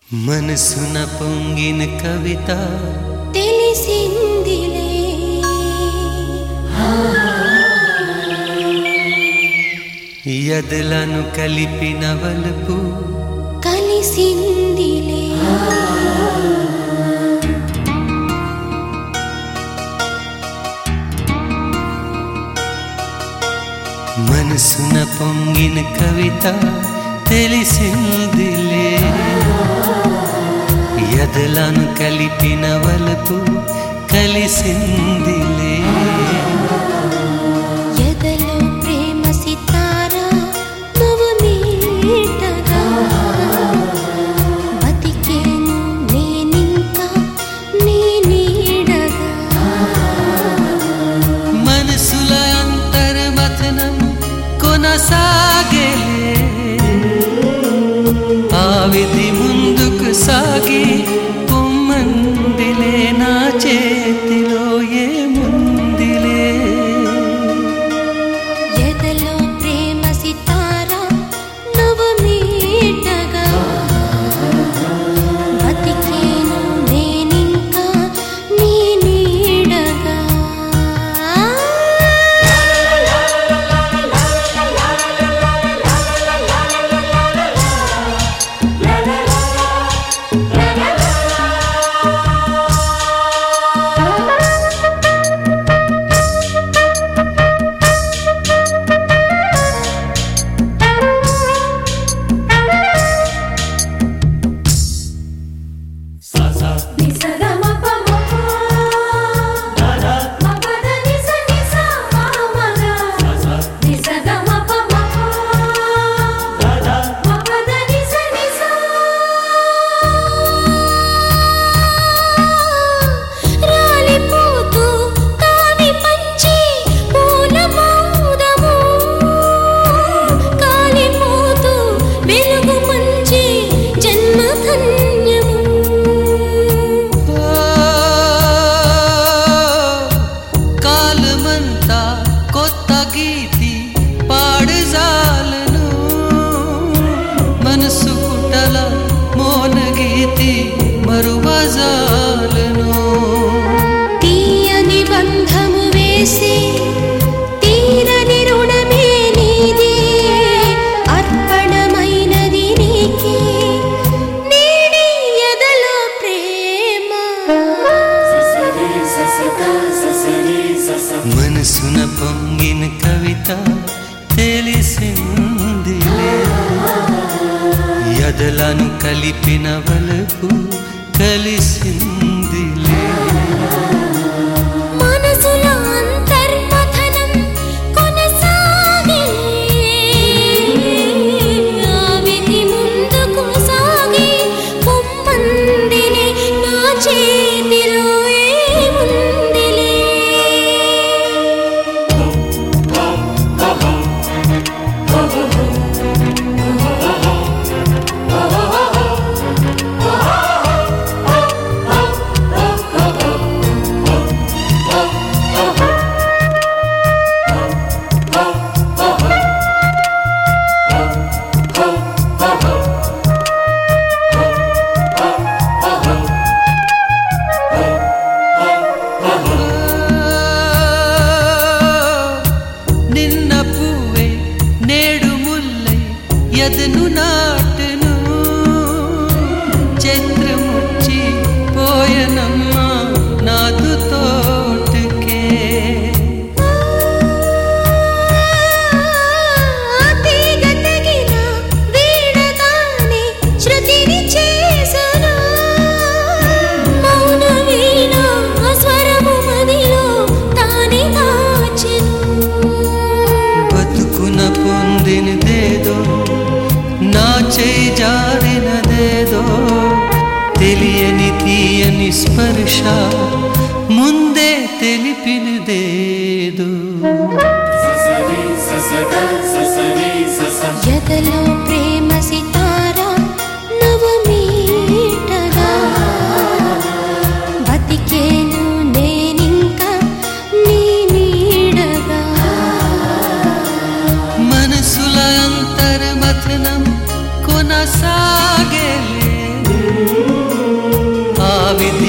మనసున పొంగిన కవిత తెలిసిందిలే ఎదలను కలిపిన వలుపు కలిసిందిలే మనసున పొంగిన కవిత తెలిసిందిలే ఎదలను కలిపిన వలుపు కలిసిందిలే ఎదలో ప్రేమ సితార నువ్వు మీటగా బతికేను నేనింకా నీ నీడగా మనసుల అంతర్మథనం కొనసాగేలే ఆ విధి ముందుకు సాగి పొమ్మందిలే నా చేతిలో ఏముందిలే ఎదలో ప్రేమ సితార నువ్వు మీటగా బతికేను నేనింకా నీ నీడగా రాలిపోతూ కావి పంచి పూల మోదము కాలిపోతూ వెలుగు మంచి జన్మ ధన్యము కాలమంతా కొత్త గీతి పాడజాలను మనసు కుటల మోన గీతి మరువజాలను తీయని బంధము వేసి తీరని రుణమే నీది అర్పణమైనది నీకే నేడి ఎదలో ప్రేమ మనసున పొంగిన కవిత తెలిసిందిలే ఎదలను కలిపిన వలపు కలిసిందిలే మనసులో అంతర్మథనం కొనసాగే ఆ విధి ముందుకు సాగి పొమ్మందిలే నా చేతిలో ఏముందిలే నిన్న పువ్వే నేడు ముల్లై ఎదను నాటను చంద్రముచ్చి పోయనమ్మ నాదు తోటకే తీగ తెగిన వీడగానే శృతిని చేసను మౌన వీణ స్వరము మదిలో తానే దాచెను బతుకున పొందినదేదో నా చేయి జారినదేదో తెలియని తీయని స్పర్శ ముందే తెలిపినదేదో ఎదలో ప్రేమ సితార నువ్వు మీటగా బతికేను నేనింకా నీ నీడగా మనసుల అంతర్మథనం కొనసాగేలే విధి